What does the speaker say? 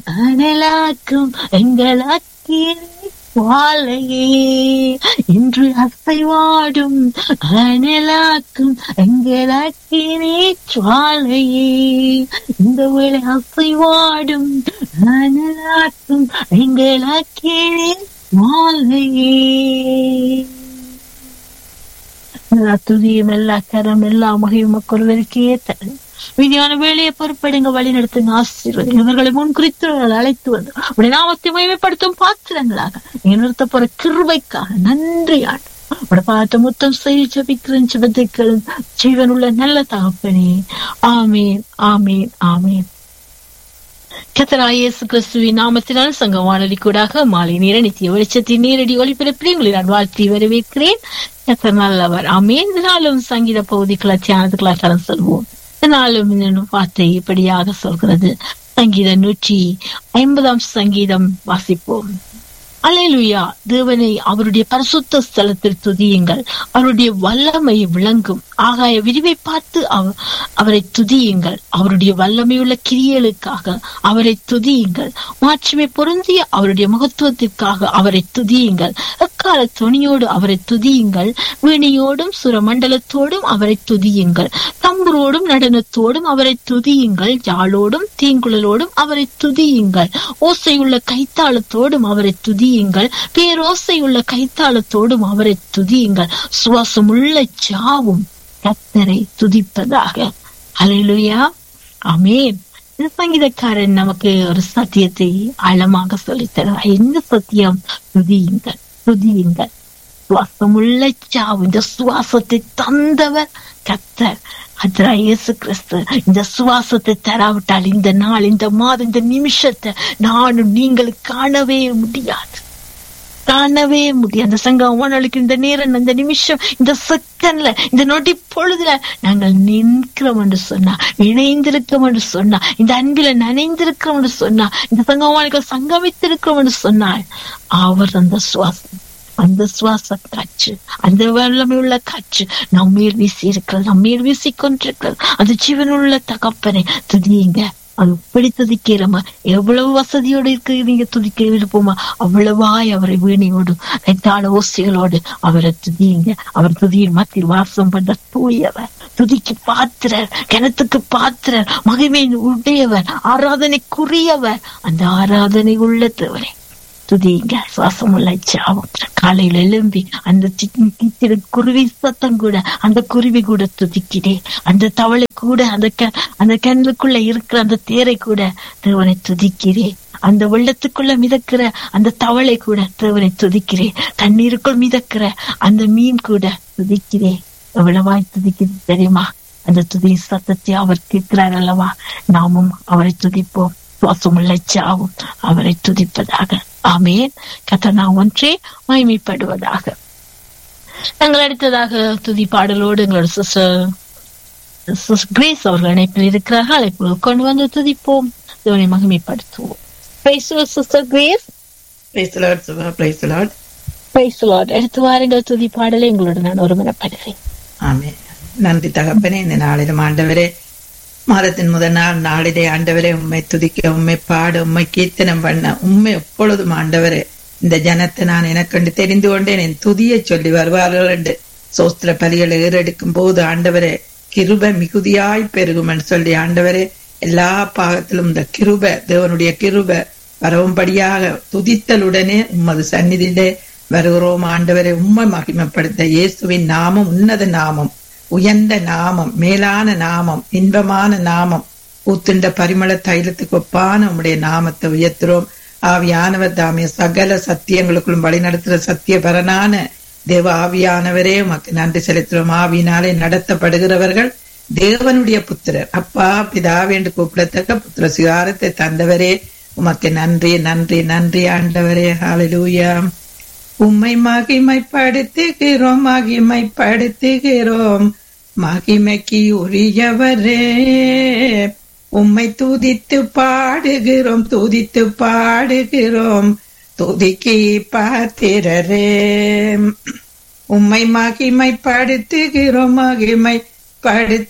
அனலாக்கும் எங்களாக்கின் வாழையே இன்று அசைவாடும் அனலாக்கும் எங்களாக்கினே சுவாலையே இந்த வேளை அசைவாடும் அனலாக்கும் எங்களாக்கினே மாலையே எல்லா துதியும் எல்லா கரம் எல்லா மகிழும் ஒருவருக்கே தரும் விதியான வேலையை பொறுப்பெடுங்க வழி நடத்துங்க ஆசீர்வதி இவர்களை முன் குறித்து அழைத்து வந்து உடைய நாமத்தை மகிமைப்படுத்தும் பாத்திரங்களாக நீங்க நிறுத்த போற கிருபைக்காக நன்றி ஆண்டு உடைய பார்த்து முத்தம் செய்து ஜபிக்கிறேன் ஜபத்தைக்களும் ஜீவனுள்ள நல்ல தகப்பனே ஆமீன் ஆமீன் ஆமீன் கத்தராய் இயேசு கிறிஸ்துவின் நாமத்தினால் சங்க வானொலி கூடாக மாலை நேர நித்திய வெளிச்சத்தின் நேரடி ஒளிபரப்பில் உங்களை நான் வாழ்த்தி வரவேற்கிறேன் கத்தர் நல்லவர் ஆமேன் இதனாலும் சங்கீத பகுதிக்குள்ள தியானத்துக்குள்ள கடன் சொல்வோம் இதனாலும் இன்னும் வார்த்தை இப்படியாக சொல்கிறது சங்கீதம் நூற்றி ஐம்பதாம் சங்கீதம் வாசிப்போம் அலையலுயா தேவனை அவருடைய பரிசுத்த ஸ்தலத்தில் துதியுங்கள் அவருடைய வல்லமை விளங்கும் ஆகாய விரிவை பார்த்து அவ- அவரை துதியுங்கள் அவருடைய வல்லமையுள்ள கிரியலுக்காக அவரை துதியுங்கள் மாட்சிமை பொருந்திய அவருடைய மகத்துவத்திற்காக அவரை துதியுங்கள் எக்கால துணியோடு அவரை துதியுங்கள் வீணையோடும் சுரமண்டலத்தோடும் அவரை துதியுங்கள் தம்புரோடும் நடனத்தோடும் அவரை துதியுங்கள் யாழோடும் தீங்குழலோடும் அவரை துதியுங்கள் ஓசையுள்ள கைத்தாளத்தோடும் அவரை துதியுங்கள் பேரோசையுள்ள கைத்தாளத்தோடும் அவரை துதியுங்கள் சுவாசமுள்ள சாவும் கத்தரை துதிப்பதாக அலையிலுயா அமேன் இந்த சங்கீதக்காரன் நமக்கு ஒரு சத்தியத்தை ஆழமாக சொல்லித் தருவார் என்ன சத்தியம் துதியுங்கள் துதியுங்கள் சுவாசமுள்ள சாவு இந்த சுவாசத்தை தந்தவர் கத்தர் அத்ரா இயேசு கிறிஸ்து இந்த சுவாசத்தை தராவிட்டால் இந்த நாள் இந்த மாதம் இந்த நிமிஷத்தை நானும் நீங்கள் காணவே முடியாது காணவே முடியாது அந்த சங்கம் வானொலிக்கு இந்த நேரம் இந்த நிமிஷம் இந்த செகண்ட்ல இந்த நொடி பொழுதுல நாங்கள் நிற்கிறோம் என்று சொன்னா இணைந்திருக்கிறோம் என்று சொன்னா இந்த அன்பில நனைந்திருக்கிறோம் என்று சொன்னா இந்த சங்கவானிகள் சங்கமித்திருக்கிறோம் என்று சொன்னால் அவர் அந்த சுவாசம் அந்த சுவாச காற்று அந்த வல்லமை உள்ள காற்று நம்மீர் வீசி இருக்கிறது நம்மீர் வீசி கொண்டிருக்கிறது அந்த ஜீவனுள்ள தகப்பனை துதியுங்க அது எப்படி துதிக்கிறோமா எவ்வளவு வசதியோடு இருக்கிறீங்க துதிக்க விருப்பமா அவ்வளவாய் அவரை வீணையோடு கைத்தாள ஓசைகளோடு அவரை துதியுங்க அவர் துதியின் மத்தியில் வாசம் பண்ண தூயவர் துதிக்கு பாத்திரர் கிணத்துக்கு பாத்திரர் மகிமையின் உடையவர் ஆராதனைக்குரியவர் அந்த ஆராதனை உள்ள தேவரை துதிங்க சுவாசம் உள்ள சாவும் காலையில் எழும்பி அந்த சின்ன கிச்சிட குருவி சத்தம் கூட அந்த குருவி கூட துதிக்கிறே அந்த தவளை கூட அந்த க- அந்த கிணலுக்குள்ள இருக்கிற அந்த தேரை கூட தேவனை துதிக்கிறே அந்த வெள்ளத்துக்குள்ள மிதக்கிற அந்த தவளை கூட தேவனை துதிக்கிறே தண்ணீருக்குள் மிதக்கிற அந்த மீன் கூட துதிக்கிறே எவ்வளவாய் துதிக்குது தெரியுமா அந்த துதி சத்தத்தை அவர் கேட்கிறார் அல்லவா நாமும் அவரை துதிப்போம் சுவாசமுள்ள சாவும் அவரை துதிப்பதாக ஆமேன் கத்தனா ஒன்றே மகிமைப்படுவதாக நாங்கள் அடுத்ததாக துதி பாடலோடு எங்களோட சிஸ்டர் கிரேஸ் அவர்கள் இணைப்பில் இருக்கிறார்கள் அழைப்பு கொண்டு வந்து துதிப்போம் தேவனை மகிமைப்படுத்துவோம் sister Grace Praise the Lord, Subha. Praise the Lord. Praise Lord எடுத்து வாருங்கள் துதி பாடலை எங்களோட நான் ஒருமனப்படுகிறேன் ஆமென். நன்றி தகப்பனே இந்த நாளிலும் ஆண்டவரே மாதத்தின் முதல் நாள் நாளிலே ஆண்டவரே உம்மை துதிக்க உம்மை பாட உம்மை கீர்த்தனம் பண்ண உம்மை எப்பொழுதும் ஆண்டவரே இந்த ஜனத்தை நான் எனக்கண்டு தெரிந்து கொண்டேன் என் துதியை சொல்லி வருவார்கள் என்று சோஸ்திர பலிகளை ஏறெடுக்கும் போது ஆண்டவரே கிருப மிகுதியாய் பெருகும் என்று சொல்லி ஆண்டவரே எல்லா பாகத்திலும் இந்த கிருப தேவனுடைய கிருப வரவும்படியாக துதித்தலுடனே உமது சந்நிதியிலே வருகிறோம் ஆண்டவரை உம்மை மகிமைப்படுத்த இயேசுவின் நாமம் உன்னத நாமம் உயர்ந்த நாமம் மேலான நாமம் இன்பமான நாமம் ஊத்துண்ட பரிமள தைலத்துக்கு ஒப்பான உம்முடைய நாமத்தை உயர்த்துறோம் ஆவியானவர் தாமே சகல சத்தியங்களுக்குள்ளும் வழிநடத்துகிற சத்தியபரனான தேவ ஆவியானவரே உமக்கு நன்றி செலுத்துறோம் ஆவியினாலே நடத்தப்படுகிறவர்கள் தேவனுடைய புத்திரர் அப்பா பிதாவே என்று கூப்பிடத்தக்க புத்திர சிகாரத்தை தந்தவரே உமக்கு நன்றி நன்றி நன்றி ஆண்டவரே ஹalleluya உம்மை மகிமைப்படுத்துகிறோம் மகிமைப்படுத்துகிறோம் மகிமைக்கு உரியவரே உம்மை துதித்து பாடுகிறோம் துதித்து பாடுகிறோம் துதிக்கு பாத்திரரே உம்மை மகிமைப்படுத்துகிறோம் மகிமைப்படுத்துகிறோம்